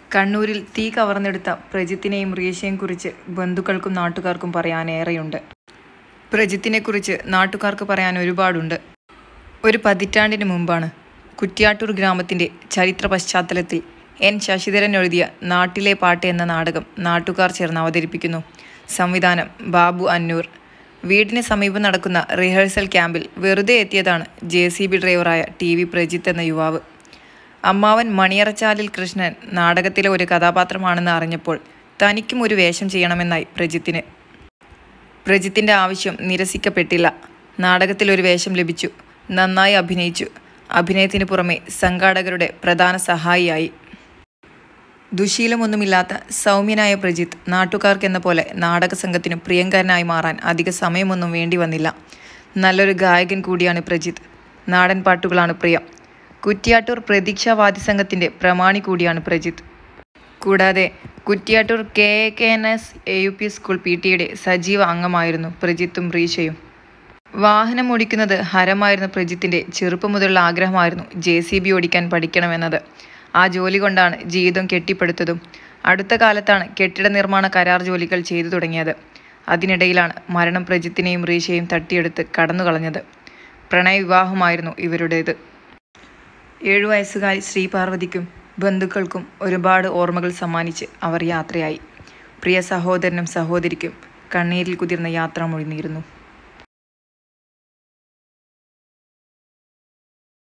കണ്ണൂരിൽ തീ കവർന്നെടുത്ത പ്രജിത്തിനെയും റിയഷയെയും കുറിച്ച് ബന്ധുക്കൾക്കും നാട്ടുകാർക്കും പറയാനേറെയുണ്ട് പ്രജിത്തിനെക്കുറിച്ച് നാട്ടുകാർക്ക് പറയാൻ ഒരുപാടുണ്ട് ഒരു പതിറ്റാണ്ടിന് മുമ്പാണ് കുറ്റ്യാട്ടൂർ ഗ്രാമത്തിൻ്റെ ചരിത്ര പശ്ചാത്തലത്തിൽ എൻ ശശിധരൻ എഴുതിയ നാട്ടിലെ പാട്ട് എന്ന നാടകം നാട്ടുകാർ ചേർന്ന് അവതരിപ്പിക്കുന്നു സംവിധാനം ബാബു അന്നൂർ വീടിന് സമീപം നടക്കുന്ന റിഹേഴ്സൽ ക്യാമ്പിൽ വെറുതെ എത്തിയതാണ് ജെ സി ബി ഡ്രൈവറായ ടി വി പ്രജിത്ത് എന്ന യുവാവ് അമ്മാവൻ മണിയറച്ചാലിൽ കൃഷ്ണൻ നാടകത്തിലെ ഒരു കഥാപാത്രമാണെന്ന് അറിഞ്ഞപ്പോൾ തനിക്കും ഒരു വേഷം ചെയ്യണമെന്നായി പ്രജിത്തിന് പ്രജിത്തിൻ്റെ ആവശ്യം നിരസിക്കപ്പെട്ടില്ല നാടകത്തിൽ ഒരു വേഷം ലഭിച്ചു നന്നായി അഭിനയിച്ചു അഭിനയത്തിന് പുറമെ സംഘാടകരുടെ പ്രധാന സഹായിയായി ദുശീലമൊന്നുമില്ലാത്ത സൗമ്യനായ പ്രജിത്ത് നാട്ടുകാർക്കെന്ന പോലെ നാടക സംഘത്തിന് പ്രിയങ്കരനായി മാറാൻ അധിക സമയമൊന്നും വേണ്ടി വന്നില്ല നല്ലൊരു ഗായകൻ കൂടിയാണ് പ്രജിത്ത് നാടൻ പാട്ടുകളാണ് പ്രിയം കുറ്റ്യാട്ടൂർ പ്രതീക്ഷാവാദി സംഘത്തിൻ്റെ പ്രമാണി കൂടിയാണ് പ്രജിത്ത് കൂടാതെ Kuttiattoor K A K N S A U P school P ടിയുടെ സജീവ അംഗമായിരുന്നു പ്രജിത്തും റീഷയും വാഹനം ഓടിക്കുന്നത് ഹരമായിരുന്ന പ്രജിത്തിന്റെ ചെറുപ്പം മുതലുള്ള ആഗ്രഹമായിരുന്നു ജെ സി ബി ഓടിക്കാൻ പഠിക്കണമെന്നത് ആ ജോലി കൊണ്ടാണ് ജീവിതം കെട്ടിപ്പടുത്തതും അടുത്ത കാലത്താണ് കെട്ടിട നിർമ്മാണ കരാർ ജോലികൾ ചെയ്തു തുടങ്ങിയത് അതിനിടയിലാണ് മരണം പ്രജിത്തിനെയും റീഷയും തട്ടിയെടുത്ത് കടന്നുകളഞ്ഞത് പ്രണയവിവാഹമായിരുന്നു ഇവരുടേത് ഏഴു വയസ്സുകാരി ശ്രീപാർവതിക്കും ബന്ധുക്കൾക്കും ഒരുപാട് ഓർമ്മകൾ സമ്മാനിച്ച് അവർ യാത്രയായി പ്രിയ സഹോദരനും സഹോദരിക്കും കണ്ണീരിൽ കുതിർന്ന യാത്ര മൊഴിഞ്ഞിരുന്നു